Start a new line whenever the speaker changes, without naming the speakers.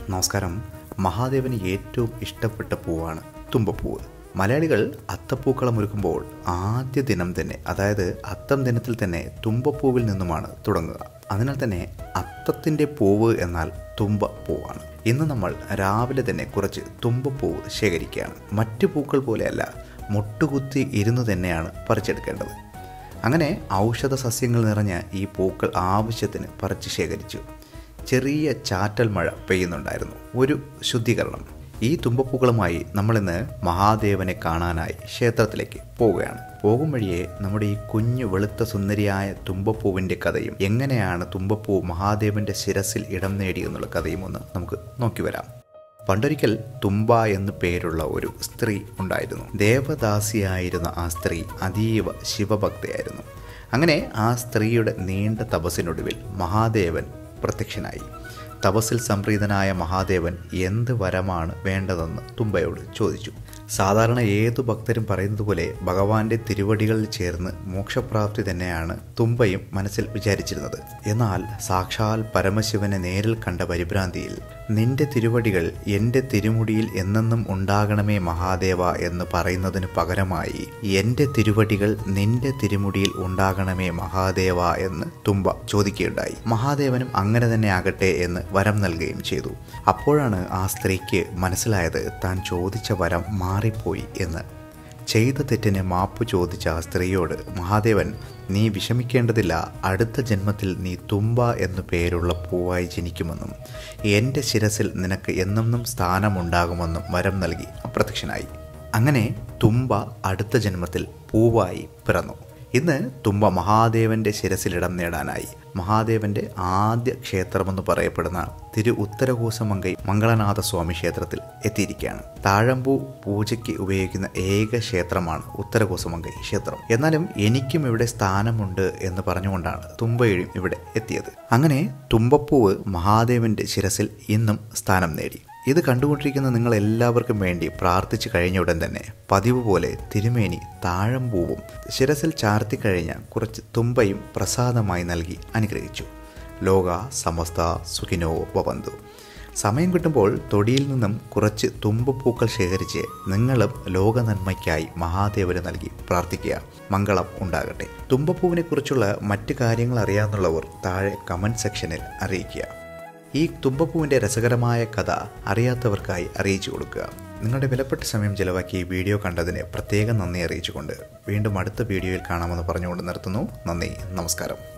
നമസ്കാരം മഹാദേവന് ഏറ്റവും ഇഷ്ടപ്പെട്ട പൂവാണ് തുമ്പപ്പൂവ് മലയാളികൾ അത്തപ്പൂക്കളം ഒരുക്കുമ്പോൾ ആദ്യ ദിനം തന്നെ അതായത് അത്തം ദിനത്തിൽ തന്നെ തുമ്പപ്പൂവിൽ നിന്നുമാണ് തുടങ്ങുക അതിനാൽ തന്നെ അത്തത്തിൻ്റെ പൂവ് എന്നാൽ തുമ്പ പൂവാണ് ഇന്ന് നമ്മൾ രാവിലെ തന്നെ കുറച്ച് തുമ്പപ്പൂവ് ശേഖരിക്കുകയാണ് മറ്റു പൂക്കൾ പോലെയല്ല മുട്ടുകുത്തി ഇരുന്ന് തന്നെയാണ് പറിച്ചെടുക്കേണ്ടത് അങ്ങനെ ഔഷധ സസ്യങ്ങൾ നിറഞ്ഞ ഈ പൂക്കൾ ആവശ്യത്തിന് പറിച്ച് ശേഖരിച്ചു ചെറിയ ചാറ്റൽ മഴ പെയ്യുന്നുണ്ടായിരുന്നു ഒരു ശുദ്ധീകരണം ഈ തുമ്പപ്പൂക്കളുമായി നമ്മളിന്ന് മഹാദേവനെ കാണാനായി ക്ഷേത്രത്തിലേക്ക് പോവുകയാണ് പോകും വഴിയെ നമ്മുടെ ഈ കുഞ്ഞു വെളുത്ത സുന്ദരിയായ തുമ്പപ്പൂവിൻ്റെ കഥയും എങ്ങനെയാണ് തുമ്പപ്പൂ മഹാദേവന്റെ ശിരസിൽ ഇടം നേടിയെന്നുള്ള കഥയും ഒന്ന് നമുക്ക് നോക്കി വരാം പണ്ടൊരിക്കൽ തുമ്പ എന്നു പേരുള്ള ഒരു സ്ത്രീ ഉണ്ടായിരുന്നു ദേവദാസിയായിരുന്ന ആ സ്ത്രീ അതീവ ശിവഭക്തയായിരുന്നു അങ്ങനെ ആ സ്ത്രീയുടെ നീണ്ട തപസ്സിനൊടുവിൽ മഹാദേവൻ പ്രത്യക്ഷനായി തപസ്സിൽ സംപ്രീതനായ മഹാദേവൻ എന്ത് വരമാണ് വേണ്ടതെന്ന് തുമ്പയോട് ചോദിച്ചു സാധാരണ ഏതു ഭക്തരും പറയുന്നത് പോലെ ഭഗവാന്റെ തിരുവടികളിൽ ചേർന്ന് മോക്ഷപ്രാപ്തി തന്നെയാണ് തുമ്പയും മനസ്സിൽ വിചാരിച്ചിരുന്നത് എന്നാൽ സാക്ഷാൽ പരമശിവനെ നേരിൽ കണ്ട പരിഭ്രാന്തിയിൽ നിന്റെ തിരുവടികൾ എൻ്റെ തിരുമുടിയിൽ എന്നെന്നും ഉണ്ടാകണമേ മഹാദേവ എന്ന് പറയുന്നതിന് പകരമായി എൻ്റെ തിരുവടികൾ നിന്റെ തിരുമുടിയിൽ ഉണ്ടാകണമേ മഹാദേവ എന്ന് തുമ്പ ചോദിക്കുകയുണ്ടായി മഹാദേവനും അങ്ങനെ തന്നെ ആകട്ടെ എന്ന് വരം നൽകുകയും ചെയ്തു അപ്പോഴാണ് ആ സ്ത്രീക്ക് മനസ്സിലായത് താൻ ചോദിച്ച വരം മാറിപ്പോയി എന്ന് ചെയ്ത തെറ്റിന് മാപ്പ് ചോദിച്ച ആ സ്ത്രീയോട് മഹാദേവൻ നീ വിഷമിക്കേണ്ടതില്ല അടുത്ത ജന്മത്തിൽ നീ തുമ്പ എന്നു പേരുള്ള പൂവായി ജനിക്കുമെന്നും എൻ്റെ ശിരസിൽ നിനക്ക് എന്നെന്നും സ്ഥാനമുണ്ടാകുമെന്നും വരം നൽകി അപ്രത്യക്ഷനായി അങ്ങനെ തുമ്പ അടുത്ത ജന്മത്തിൽ പൂവായി പിറന്നു ഇന്ന് തുമ്പ മഹാദേവന്റെ ശിരസിലിടം നേടാനായി മഹാദേവന്റെ ആദ്യ ക്ഷേത്രമെന്ന് പറയപ്പെടുന്ന തിരു ഉത്തരകൂസമങ്കൈ മംഗളനാഥ സ്വാമി ക്ഷേത്രത്തിൽ എത്തിയിരിക്കുകയാണ് താഴമ്പൂ പൂജയ്ക്ക് ഉപയോഗിക്കുന്ന ഏക ക്ഷേത്രമാണ് ഉത്തരകൂസമങ്കൈ ക്ഷേത്രം എന്നാലും എനിക്കും ഇവിടെ സ്ഥാനമുണ്ട് എന്ന് പറഞ്ഞുകൊണ്ടാണ് തുമ്പയും ഇവിടെ എത്തിയത് അങ്ങനെ തുമ്പപ്പൂവ് മഹാദേവന്റെ ശിരസിൽ ഇന്നും സ്ഥാനം നേടി ഇത് കണ്ടുകൊണ്ടിരിക്കുന്ന നിങ്ങൾ എല്ലാവർക്കും വേണ്ടി പ്രാർത്ഥിച്ചു കഴിഞ്ഞ ഉടൻ തന്നെ പതിവ് പോലെ തിരുമേനി താഴമ്പൂവും ശിരസിൽ ചാർത്തിക്കഴിഞ്ഞ കുറച്ച് തുമ്പയും പ്രസാദമായി നൽകി അനുഗ്രഹിച്ചു ലോക സമസ്ത സുഖിനോ വവന്തു സമയം കിട്ടുമ്പോൾ തൊടിയിൽ നിന്നും കുറച്ച് തുമ്പപ്പൂക്കൾ ശേഖരിച്ച് നിങ്ങളും ലോക നന്മയ്ക്കായി മഹാദേവന് നൽകി പ്രാർത്ഥിക്കുക മംഗളം ഉണ്ടാകട്ടെ തുമ്പപ്പൂവിനെ കുറിച്ചുള്ള മറ്റു കാര്യങ്ങൾ അറിയാവുന്നവർ താഴെ കമൻറ്റ് സെക്ഷനിൽ അറിയിക്കുക ഈ തുമ്പപ്പൂവിൻ്റെ രസകരമായ കഥ അറിയാത്തവർക്കായി അറിയിച്ചു കൊടുക്കുക നിങ്ങളുടെ വിലപ്പെട്ട സമയം ചിലവാക്കി ഈ വീഡിയോ കണ്ടതിന് പ്രത്യേകം നന്ദി അറിയിച്ചുകൊണ്ട് വീണ്ടും അടുത്ത വീഡിയോയിൽ കാണാമെന്ന് പറഞ്ഞുകൊണ്ട് നിർത്തുന്നു നന്ദി നമസ്കാരം